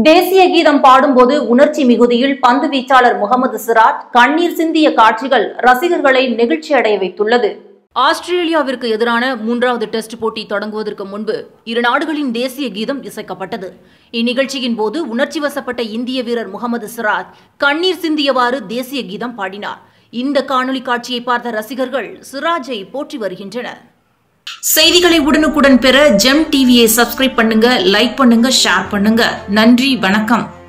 தேசிய கீதம் பாடும்போது உணர்ச்சி மிகுதியில் பந்து வீச்சாளர் முகமது சிராஜ் கண்ணீர் சிந்திய காட்சிகள் ரசிகர்களை நெகிழ்ச்சி அடைய வைத்துள்ளது ஆஸ்திரேலியாவிற்கு எதிரான மூன்றாவது டெஸ்ட் போட்டி தொடங்குவதற்கு முன்பு இரு நாடுகளின் தேசிய கீதம் இசைக்கப்பட்டது இந்நிகழ்ச்சியின் போது உணர்ச்சி வசப்பட்ட இந்திய வீரர் முகமது சிராஜ் கண்ணீர் சிந்தியவாறு தேசிய கீதம் பாடினார் இந்த காணொலி காட்சியை பார்த்த ரசிகர்கள் சிராஜை போற்றி வருகின்றனர் செய்திகளை உடனுக்குடன் பெற ஜெம் டிவியை சப்ஸ்கிரைப் பண்ணுங்க லைக் பண்ணுங்க ஷேர் பண்ணுங்க நன்றி வணக்கம்